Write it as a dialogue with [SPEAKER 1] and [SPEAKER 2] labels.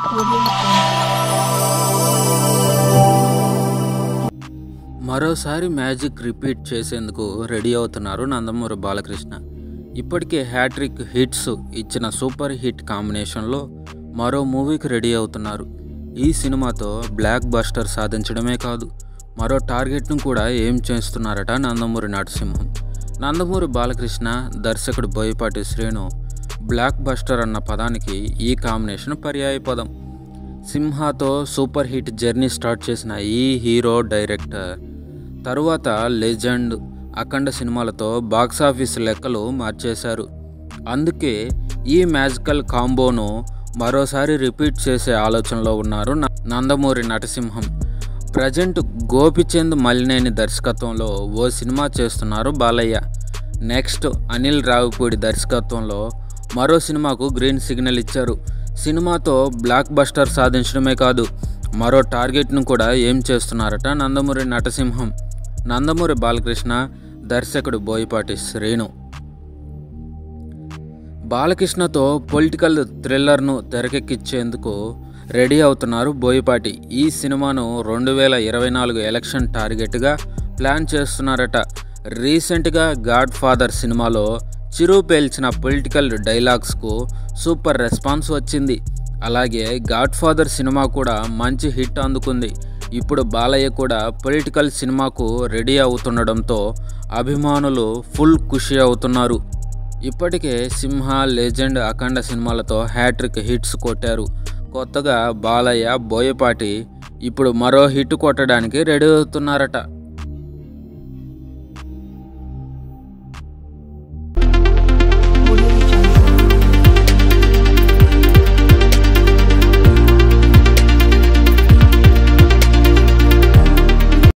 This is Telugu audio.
[SPEAKER 1] మరోసారి మ్యాజిక్ రిపీట్ చేసేందుకు రెడీ అవుతున్నారు నందమూరి బాలకృష్ణ ఇప్పటికే హ్యాట్రిక్ హిట్స్ ఇచ్చిన సూపర్ హిట్ కాంబినేషన్లో మరో మూవీకి రెడీ అవుతున్నారు ఈ సినిమాతో బ్లాక్ బస్టర్ సాధించడమే కాదు మరో టార్గెట్ను కూడా ఏం చేస్తున్నారట నందమూరి నరసింహం నందమూరి బాలకృష్ణ దర్శకుడు బోయపాటి శ్రీను బ్లాక్ బస్టర్ అన్న పదానికి ఈ కాంబినేషన్ పర్యాయ పదం సింహాతో సూపర్ హిట్ జర్నీ స్టార్ట్ చేసిన ఈ హీరో డైరెక్టర్ తరువాత లెజెండ్ అఖండ సినిమాలతో బాక్సాఫీస్ లెక్కలు మార్చేశారు అందుకే ఈ మ్యాజికల్ కాంబోను మరోసారి రిపీట్ చేసే ఆలోచనలో ఉన్నారు న- నందమూరి నరసింహం ప్రజెంట్ గోపిచంద్ మలినేని దర్శకత్వంలో ఓ సినిమా చేస్తున్నారు బాలయ్య నెక్స్ట్ అనిల్ రావిపూడి దర్శకత్వంలో మరో సినిమాకు గ్రీన్ సిగ్నల్ ఇచ్చారు సినిమాతో బ్లాక్ బస్టర్ సాధించడమే కాదు మరో టార్గెట్ను కూడా ఏం చేస్తున్నారట నందమూరి నటసింహం నందమూరి బాలకృష్ణ దర్శకుడు బోయపాటి శ్రీను బాలకృష్ణతో పొలిటికల్ థ్రిల్లర్ను తెరకెక్కించేందుకు రెడీ అవుతున్నారు బోయపాటి ఈ సినిమాను రెండు వేల ఇరవై నాలుగు ఎలక్షన్ టార్గెట్గా ప్లాన్ చేస్తున్నారట రీసెంట్గా గాడ్ ఫాదర్ సినిమాలో చిరు పేల్చిన పొలిటికల్ డైలాగ్స్కు సూపర్ రెస్పాన్స్ వచ్చింది అలాగే గాడ్ ఫాదర్ సినిమా కూడా మంచి హిట్ అందుకుంది ఇప్పుడు బాలయ్య కూడా పొలిటికల్ సినిమాకు రెడీ అవుతుండడంతో అభిమానులు ఫుల్ ఖుషి అవుతున్నారు ఇప్పటికే సింహ లెజెండ్ అఖండ సినిమాలతో హ్యాట్రిక్ హిట్స్ కొట్టారు కొత్తగా బాలయ్య బోయపాటి ఇప్పుడు మరో హిట్ కొట్టడానికి రెడీ అవుతున్నారట